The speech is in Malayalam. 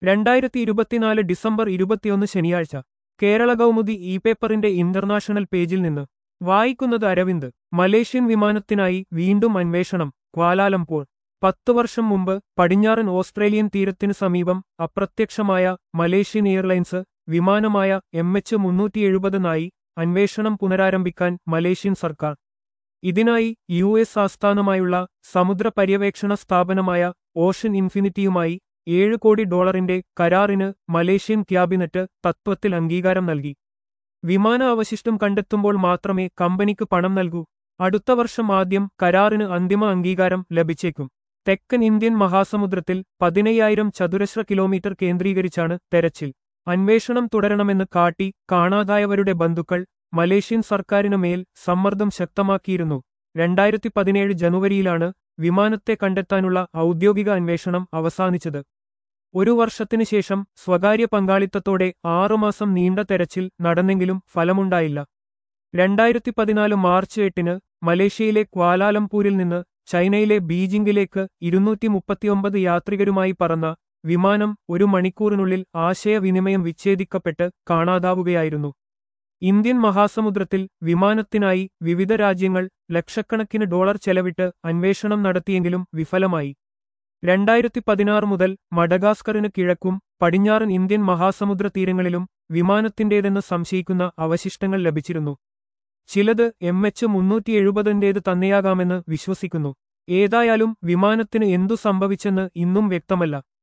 രണ്ടായിരത്തി ഇരുപത്തിനാല് ഡിസംബർ ഇരുപത്തിയൊന്ന് ശനിയാഴ്ച കേരള കൗമുദി ഇ പേപ്പറിന്റെ ഇന്റർനാഷണൽ പേജിൽ നിന്ന് വായിക്കുന്നത് അരവിന്ദ് മലേഷ്യൻ വിമാനത്തിനായി വീണ്ടും അന്വേഷണം ക്വാലാലംപൂർ പത്തു വർഷം മുമ്പ് പടിഞ്ഞാറൻ ഓസ്ട്രേലിയൻ തീരത്തിനു സമീപം അപ്രത്യക്ഷമായ മലേഷ്യൻ എയർലൈൻസ് വിമാനമായ എം എച്ച് മുന്നൂറ്റി എഴുപതിനായി അന്വേഷണം പുനരാരംഭിക്കാൻ മലേഷ്യൻ സർക്കാർ ഇതിനായി യു എസ് ആസ്ഥാനമായുള്ള സമുദ്ര പര്യവേക്ഷണ സ്ഥാപനമായ ഓഷൻ ഇൻഫിനിറ്റിയുമായി ഏഴ് കോടി ഡോളറിന്റെ കരാറിന് മലേഷ്യൻ ക്യാബിനറ്റ് തത്വത്തിൽ അംഗീകാരം നൽകി വിമാന അവശിഷ്ടം കണ്ടെത്തുമ്പോൾ മാത്രമേ കമ്പനിക്ക് പണം നൽകൂ അടുത്ത വർഷം ആദ്യം കരാറിന് അന്തിമ അംഗീകാരം ലഭിച്ചേക്കും തെക്കൻ ഇന്ത്യൻ മഹാസമുദ്രത്തിൽ പതിനയ്യായിരം ചതുരശ്ര കിലോമീറ്റർ കേന്ദ്രീകരിച്ചാണ് തെരച്ചിൽ അന്വേഷണം തുടരണമെന്ന് കാട്ടി കാണാതായവരുടെ ബന്ധുക്കൾ മലേഷ്യൻ സർക്കാരിനു മേൽ സമ്മർദ്ദം ശക്തമാക്കിയിരുന്നു രണ്ടായിരത്തി പതിനേഴ് ജനുവരിയിലാണ് വിമാനത്തെ കണ്ടെത്താനുള്ള ഔദ്യോഗിക അന്വേഷണം അവസാനിച്ചത് ഒരു വർഷത്തിനു ശേഷം സ്വകാര്യ പങ്കാളിത്തത്തോടെ ആറുമാസം നീണ്ട തെരച്ചിൽ നടന്നെങ്കിലും ഫലമുണ്ടായില്ല രണ്ടായിരത്തി പതിനാല് മാർച്ച് എട്ടിന് മലേഷ്യയിലെ ക്വാലാലംപൂരിൽ നിന്ന് ചൈനയിലെ ബീജിംഗിലേക്ക് ഇരുന്നൂറ്റി മുപ്പത്തിയൊമ്പത് യാത്രികരുമായി പറന്ന വിമാനം ഒരു മണിക്കൂറിനുള്ളിൽ ആശയവിനിമയം വിച്ഛേദിക്കപ്പെട്ട് കാണാതാവുകയായിരുന്നു ഇന്ത്യൻ മഹാസമുദ്രത്തിൽ വിമാനത്തിനായി വിവിധ രാജ്യങ്ങൾ ലക്ഷക്കണക്കിന് ഡോളർ ചെലവിട്ട് അന്വേഷണം നടത്തിയെങ്കിലും വിഫലമായി രണ്ടായിരത്തി പതിനാറ് മുതൽ മഡഗാസ്കറിന് കിഴക്കും പടിഞ്ഞാറൻ ഇന്ത്യൻ മഹാസമുദ്ര തീരങ്ങളിലും വിമാനത്തിന്റേതെന്ന് സംശയിക്കുന്ന അവശിഷ്ടങ്ങൾ ലഭിച്ചിരുന്നു ചിലത് എം എച്ച് മുന്നൂറ്റി എഴുപതിന്റേത് തന്നെയാകാമെന്ന് വിശ്വസിക്കുന്നു ഏതായാലും വിമാനത്തിന് എന്തു സംഭവിച്ചെന്ന് ഇന്നും വ്യക്തമല്ല